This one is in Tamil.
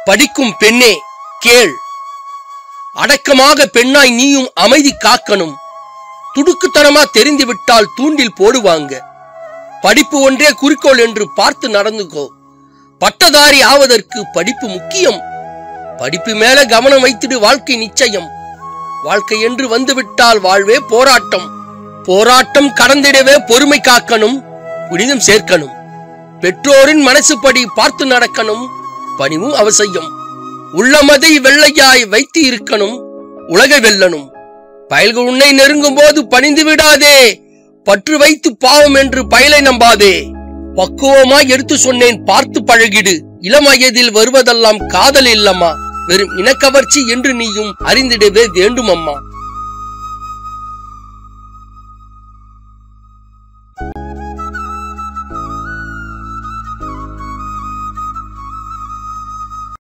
படிக்கும் பெண்ணே கேள் அடக்கமாக பெண்ணாய் நீயும் அமைதி காக்கணும் துடுக்குத்தனமா தெரிந்து விட்டால் தூண்டில் போடுவாங்க படிப்பு ஒன்றே குறிக்கோள் என்று பார்த்து நடந்துக்கோ பட்டதாரி ஆவதற்கு படிப்பு முக்கியம் படிப்பு மேல கவனம் வைத்திடு வாழ்க்கை நிச்சயம் வாழ்க்கை என்று வந்துவிட்டால் வாழ்வே போராட்டம் போராட்டம் கடந்திடவே பொறுமை காக்கணும் புனிதம் சேர்க்கணும் பெற்றோரின் மனசுப்படி பார்த்து நடக்கணும் பணிவும் அவசியம் உள்ளமதை வெள்ளையாய் வைத்து இருக்கணும் உலகை வெல்லணும் பயல்கள் உன்னை நெருங்கும் போது பணிந்து விடாதே பற்று வைத்து பாவம் என்று பயலை நம்பாதே பக்குவமாய் எடுத்து சொன்னேன் பார்த்து பழகிடு இளம் வயதில் வருவதெல்லாம் காதல் இல்லம்மா வெறும் இனக்கவர்ச்சி என்று நீயும் அறிந்திடவே வேண்டும் அம்மா